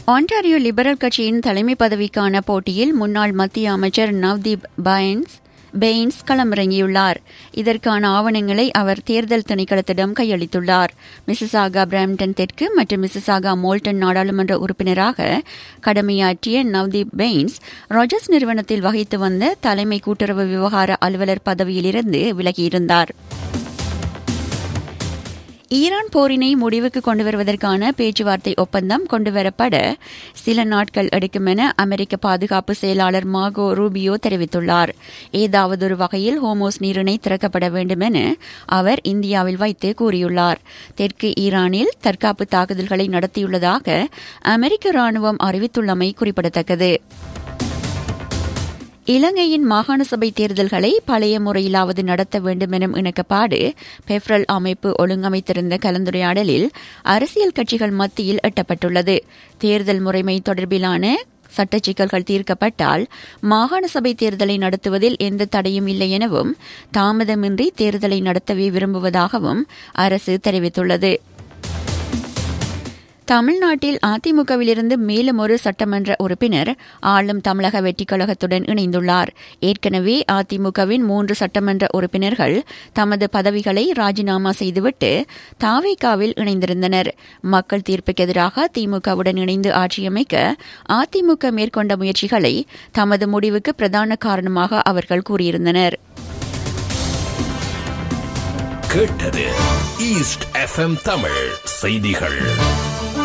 Ontario liberal கட்சியின் தலைமை பதவிக்கான போட்டியில் முன்னாள் மத்திய அமைச்சர் நவ்தீப் பைன்ஸ் பெயின்ஸ் களமிறங்கியுள்ளார் இதற்கான ஆவணங்களை அவர் தேர்தல் திணைக்களத்திடம் கையளித்துள்ளார் மிசிசாகா பிராம்டன் தெற்கு மற்றும் மிசிசாகா மோல்டன் நாடாளுமன்ற உறுப்பினராக கடமையாற்றிய நவ்தீப் பெயின்ஸ் ராஜர்ஸ் நிறுவனத்தில் வகித்து வந்த தலைமை கூட்டுறவு விவகார அலுவலர் பதவியிலிருந்து விலகியிருந்தார் ஈரான் போரினை முடிவுக்கு கொண்டு வருவதற்கான பேச்சுவார்த்தை ஒப்பந்தம் கொண்டுவரப்பட சில நாட்கள் எடுக்கும் என அமெரிக்க பாதுகாப்பு செயலாளர் மாகோ ரூபியோ தெரிவித்துள்ளார் ஏதாவது ஒரு வகையில் ஹோமோஸ் நீரிணை திறக்கப்பட வேண்டும் என அவர் இந்தியாவில் வைத்து கூறியுள்ளார் தெற்கு ஈரானில் தற்காப்பு தாக்குதல்களை நடத்தியுள்ளதாக அமெரிக்க ராணுவம் அறிவித்துள்ளமை குறிப்பிடத்தக்கது இலங்கையின் மாகாண சபை தேர்தல்களை பழைய முறையிலாவது நடத்த வேண்டும் எனும் இணக்கப்பாடு பெப்ரல் அமைப்பு ஒழுங்கமைத்திருந்த கலந்துரையாடலில் அரசியல் கட்சிகள் மத்தியில் எட்டப்பட்டுள்ளது தேர்தல் முறைமை தொடர்பிலான சட்ட சிக்கல்கள் தீர்க்கப்பட்டால் மாகாண சபை தேர்தலை நடத்துவதில் எந்த தடையும் இல்லை எனவும் தாமதமின்றி தேர்தலை நடத்தவே விரும்புவதாகவும் அரசு தெரிவித்துள்ளது தமிழ்நாட்டில் அதிமுகவிலிருந்து மேலும் ஒரு சட்டமன்ற உறுப்பினர் ஆளும் தமிழக வெற்றிக் கழகத்துடன் இணைந்துள்ளார் ஏற்கனவே அதிமுகவின் மூன்று சட்டமன்ற உறுப்பினர்கள் தமது பதவிகளை ராஜினாமா செய்துவிட்டு தாவேகாவில் இணைந்திருந்தனர் மக்கள் தீர்ப்புக்கு எதிராக திமுகவுடன் இணைந்து ஆட்சியமைக்க அதிமுக மேற்கொண்ட முயற்சிகளை தமது முடிவுக்கு பிரதான காரணமாக அவர்கள் கூறியிருந்தனர் கேட்டது ஈஸ்ட் எஃப்எம் தமிழ் செய்திகள்